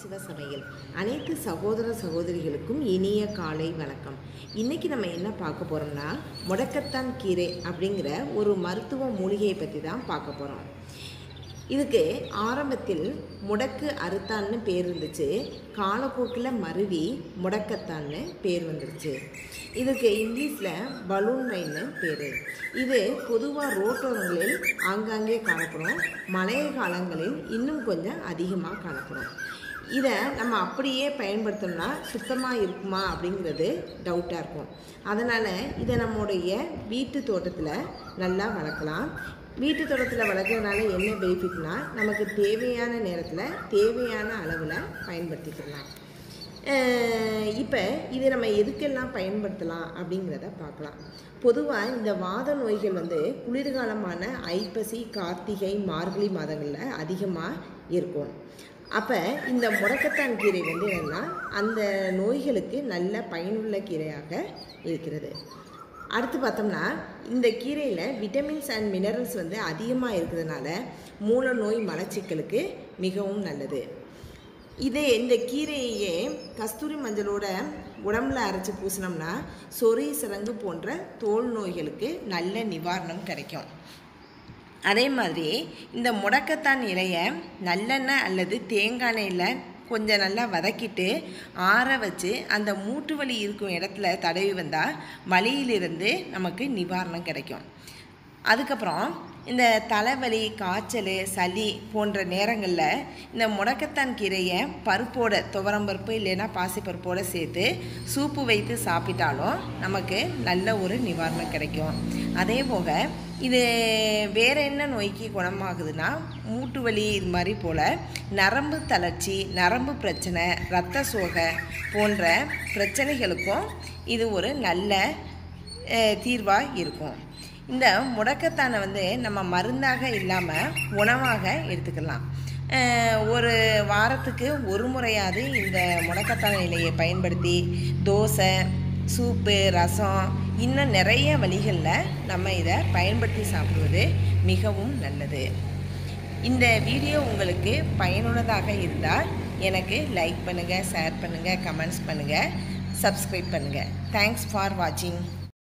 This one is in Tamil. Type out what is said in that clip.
சிவ சமையல் அனைத்து சகோதர சகோதரிகளுக்கும் இனிய காலை வணக்கம் இன்னைக்கு நம்ம என்ன பார்க்க போறோம்னா முடக்கத்தான் கீரை அப்படிங்கிற ஒரு மருத்துவ மூலிகையை பற்றி தான் பார்க்க போகிறோம் இதுக்கு ஆரம்பத்தில் முடக்கு அறுத்தான்னு பேர் இருந்துச்சு காலப்போக்கில் மருவி முடக்கத்தான்னு பேர் வந்துருச்சு இதுக்கு இங்கிலீஷில் பலூன் ரைன்னு பேர் இது பொதுவாக ரோட்டோரங்களில் ஆங்காங்கே காணப்படும் மழைய காலங்களில் இன்னும் கொஞ்சம் அதிகமாக காணப்படும் இதை நம்ம அப்படியே பயன்படுத்தோம்னா சுத்தமாக இருக்குமா அப்படிங்கிறது டவுட்டாக இருக்கும் அதனால் இதை நம்முடைய வீட்டு தோட்டத்தில் நல்லா வளர்க்கலாம் வீட்டு தோட்டத்தில் வளர்க்குறதுனால என்ன பெனிஃபிட்னா நமக்கு தேவையான நேரத்தில் தேவையான அளவில் பயன்படுத்திக்கலாம் இப்போ இது நம்ம எதுக்கெல்லாம் பயன்படுத்தலாம் அப்படிங்கிறத பார்க்கலாம் பொதுவாக இந்த வாத நோய்கள் வந்து குளிர்காலமான ஐப்பசி கார்த்திகை மார்கழி மாதங்களில் அதிகமாக இருக்கும் அப்போ இந்த முடக்கத்தான் கீரை வந்து என்னென்னா அந்த நோய்களுக்கு நல்ல பயனுள்ள கீரையாக இருக்கிறது அடுத்து பார்த்தோம்னா இந்த கீரையில் விட்டமின்ஸ் அண்ட் மினரல்ஸ் வந்து அதிகமாக இருக்கிறதுனால மூல நோய் மலச்சிக்கலுக்கு மிகவும் நல்லது இதே இந்த கீரையே கஸ்தூரி மஞ்சளோட உடம்புல அரைச்சி பூசினோம்னா சொறி சிறங்கு போன்ற தோல் நோய்களுக்கு நல்ல நிவாரணம் கிடைக்கும் அதே மாதிரி இந்த முடக்கத்தான் இலையை நல்லெண்ணெய் அல்லது தேங்காய் எண்ணெயில் கொஞ்சம் நல்லா வதக்கிட்டு ஆற வச்சு அந்த மூட்டு வலி இருக்கும் இடத்துல தடவி வந்தால் வலியிலிருந்து நமக்கு நிவாரணம் கிடைக்கும் அதுக்கப்புறம் இந்த தலைவலி காய்ச்சல் சளி போன்ற நேரங்களில் இந்த முடக்கத்தான் கீரையை பருப்போட துவரம்பருப்பு இல்லைன்னா பாசிப்பருப்போடு சேர்த்து சூப்பு வைத்து சாப்பிட்டாலும் நமக்கு நல்ல ஒரு நிவாரணம் கிடைக்கும் அதே போக இது வேறு என்ன நோய்க்கு குணமாகுதுன்னா மூட்டு வலி இது மாதிரி போல் நரம்பு தளர்ச்சி நரம்பு பிரச்சனை இரத்த சோகை போன்ற பிரச்சனைகளுக்கும் இது ஒரு நல்ல தீர்வாக இருக்கும் இந்த முடக்கத்தானை வந்து நம்ம மருந்தாக இல்லாமல் உணவாக எடுத்துக்கலாம் ஒரு வாரத்துக்கு ஒரு முறையாவது இந்த முடக்கத்தான இலையை பயன்படுத்தி தோசை சூப்பு ரசம் இன்னும் நிறைய வழிகளில் நம்ம இதை பயன்படுத்தி சாப்பிடுவது மிகவும் நல்லது இந்த வீடியோ உங்களுக்கு பயனுள்ளதாக இருந்தால் எனக்கு லைக் பண்ணுங்கள் ஷேர் பண்ணுங்கள் கமெண்ட்ஸ் பண்ணுங்கள் சப்ஸ்கிரைப் பண்ணுங்கள் தேங்க்ஸ் ஃபார் வாட்சிங்